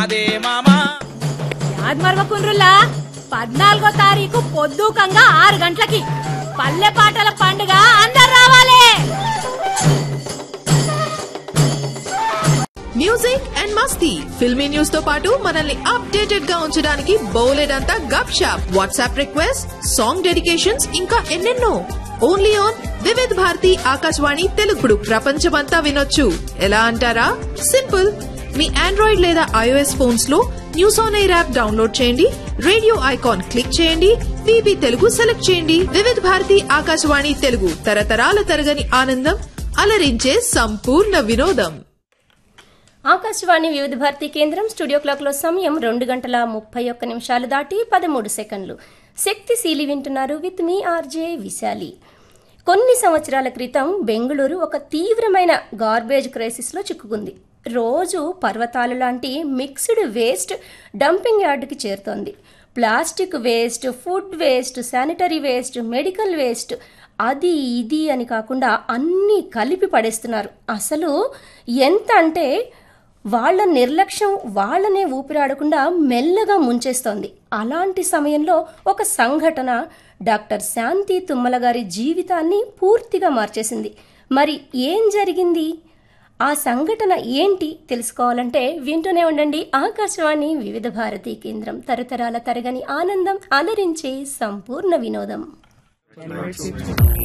అదే మామా యాద్మర్వకుండ్రుల్లా పద్నాలుగో తారీఖు పొద్దుకంగా ఆరు గంటలకి పల్లె పాటల పండుగ అందరు రావాలి మ్యూజిక్ అండ్ మస్తీ ఫిల్మీ న్యూస్ తో పాటు మనల్ని అప్డేటెడ్ గా ఉంచడానికి బౌలెడ్ అంతా Gup Shup WhatsApp request song dedications ఇంకా ఎన్నెన్నో ఓన్లీ ఆన్ వివిధ్ భారతి ఆకాశవాణి తెలుగుడు ప్రపంచమంతా వినొచ్చు ఎలా అంటారా సింపుల్ మీ ఆండ్రాయిడ్ లేదా ఐఓఎస్ ఫోన్స్ లో news on air app download చేయండి రేడియో ఐకాన్ క్లిక్ చేయండి విబి తెలుగు సెలెక్ట్ చేయండి వివిధ్ భారతి ఆకాశవాణి తెలుగు తరతరాల తరగని ఆనందం అలరించే సంపూర్ణ వినోదం ఆకాశవాణి వివిధ భారతి కేంద్రం స్టూడియో క్లాక్లో సమయం రెండు గంటల ముప్పై ఒక్క నిమిషాలు దాటి పదమూడు సెకండ్లు శక్తిశీలి వింటున్నారు విత్ మీ ఆర్జే విశాలి కొన్ని సంవత్సరాల క్రితం బెంగళూరు ఒక తీవ్రమైన గార్బేజ్ క్రైసిస్లో చిక్కుకుంది రోజు పర్వతాలు లాంటి మిక్స్డ్ వేస్ట్ డంపింగ్ యార్డుకి చేరుతోంది plastic waste food waste sanitary waste medical waste అది ఇది అని కాకుండా అన్నీ కలిపి పడేస్తున్నారు అసలు ఎంత అంటే వాళ్ళ నిర్లక్ష్యం వాళ్ళనే ఊపిరాడకుండా మెల్లగా ముంచేస్తోంది అలాంటి సమయంలో ఒక సంఘటన డాక్టర్ శాంతి తుమ్మల గారి జీవితాన్ని పూర్తిగా మార్చేసింది మరి ఏం జరిగింది ఆ సంఘటన ఏంటి తెలుసుకోవాలంటే వింటూనే ఉండండి ఆకాశవాణి వివిధ భారతి కేంద్రం తరతరాల తరగని ఆనందం అలరించే సంపూర్ణ వినోదం